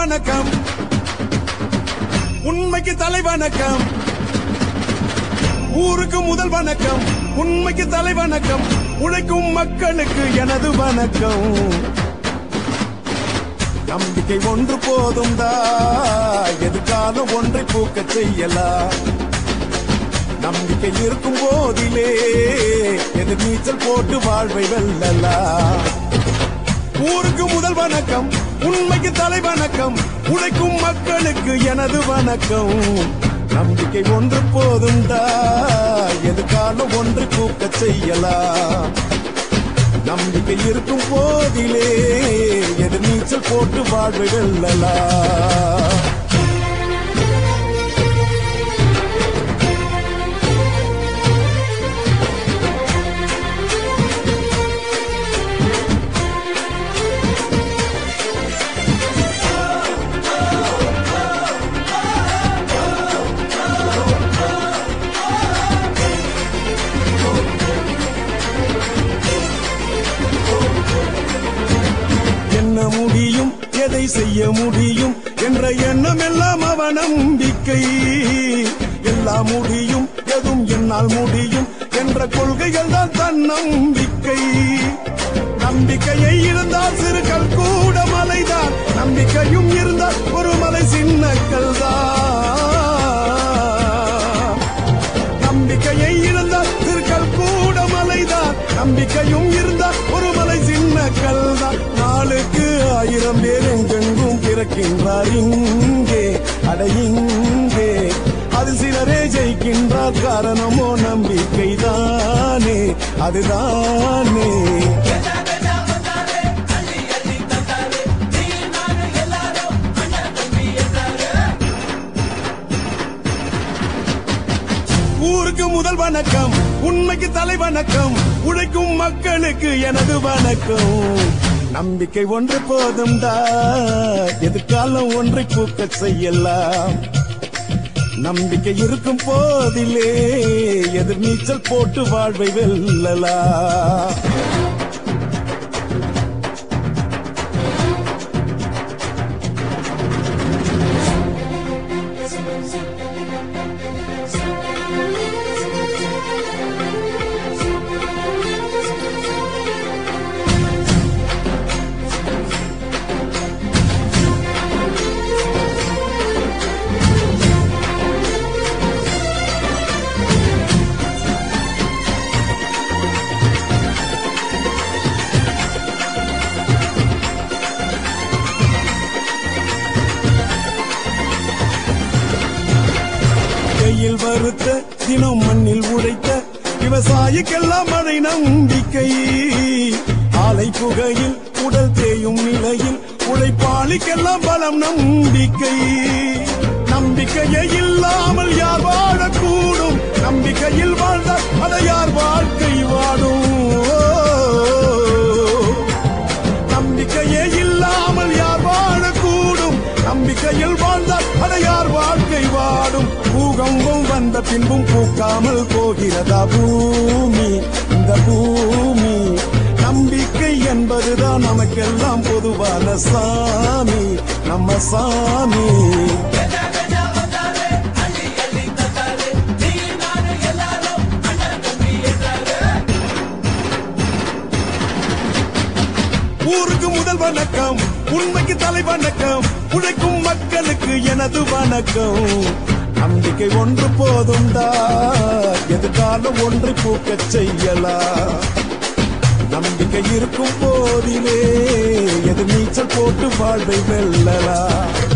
வணக்கம் உண்மைக்கு தலை வணக்கம் ஊருக்கு முதல் வணக்கம் உண்மைக்கு தலை வணக்கம் உழைக்கும் மக்களுக்கு எனது வணக்கம் நம்பிக்கை ஒன்று போதும் தா எதிர்காலம் ஒன்றை பூக்க செய்யலாம் நம்பிக்கை இருக்கும் போதிலே எதிர் நீச்சல் போட்டு வாழ்வை வெல்லலாம் ஊருக்கு முதல் வணக்கம் உண்மைக்கு தலை வணக்கம் உழைக்கும் மக்களுக்கு எனது வணக்கம் நம்பிக்கை ஒன்று போதும் தா எதிர்காலம் ஒன்று பூக்க செய்யலாம் நம்பிக்கை இருக்கும் போதிலே எதிர் நீச்சல் போட்டு வாழ்வை வெல்லலாம் என்ன முடியும் எதை செய்ய முடியும் என்ற எண்ணம் எல்லாம் அவ நம்பிக்கை எல்லாம் முடியும் எதுவும் என்னால் முடியும் என்ற கொள்கைகள் தான் தன் நம்பிக்கை நம்பிக்கையை இருந்தால் சிறுகள் கூட மலைதான் நம்பிக்கையும் இருந்தால் ஒரு மலை சின்னக்கல் தான் நம்பிக்கையை இருந்தால் திருக்கல் கூட மலைதான் நம்பிக்கையும் இருந்தால் ஒரு மலை சின்ன கல்தான் நாளுக்கு ஆயிரம் பேர் எங்கெங்கும் பிறக்கின்றார் இங்கே அட இங்கே அது சிலரே ஜெயிக்கின்றார் காரணமோ நம்பிக்கை தானே அதுதானே ஊருக்கு முதல் வணக்கம் உண்மைக்கு தலை வணக்கம் உழைக்கும் மக்களுக்கு எனது வணக்கம் நம்பிக்கை ஒன்று போதும் டா எதிர்காலம் ஒன்றை பூக்க செய்யலாம் நம்பிக்கை இருக்கும் போதிலே எதிர் நீச்சல் போட்டு வாழ்வை வெல்லலாம் கையில் வறுத்த தினம் மண்ணில் உழைத்த விவசாயிக்கெல்லாம் மழை நம்பிக்கை ஆலை புகையில் உடல் தேயும் நிலையில் உழைப்பாளிக்கெல்லாம் பலம் நம்பிக்கை நம்பிக்கையே இல்லாமல் யார் வாழக்கூடும் நம்பிக்கையில் வாழ்ந்தால் அதை யார் வாழ்க்கை வாடும் நம்பிக்கையே இல்லாமல் யார் வாழக்கூடும் நம்பிக்கையில் வாழ்ந்தால் அதை யார் வாழ்க்கை வாடும் பூகம்பம் வந்த பின்பும் பூக்காமல் போகிறதா பூமி இந்த பூமி நம்பிக்கை என்பதுதான் நமக்கெல்லாம் பொதுவான சாமி நம்ம சாமி ஊருக்கு முதல் வணக்கம் உண்மைக்கு தலை வணக்கம் உழைக்கும் மக்களுக்கு எனது வணக்கம் நம்பிக்கை ஒன்று போதும் டா எதிர்காலம் ஒன்றை பூக்கச் செய்யலாம் நம்பிக்கை இருக்கும் போதிலே எது நீச்சல் போட்டு வாழ்வை வெல்லலாம்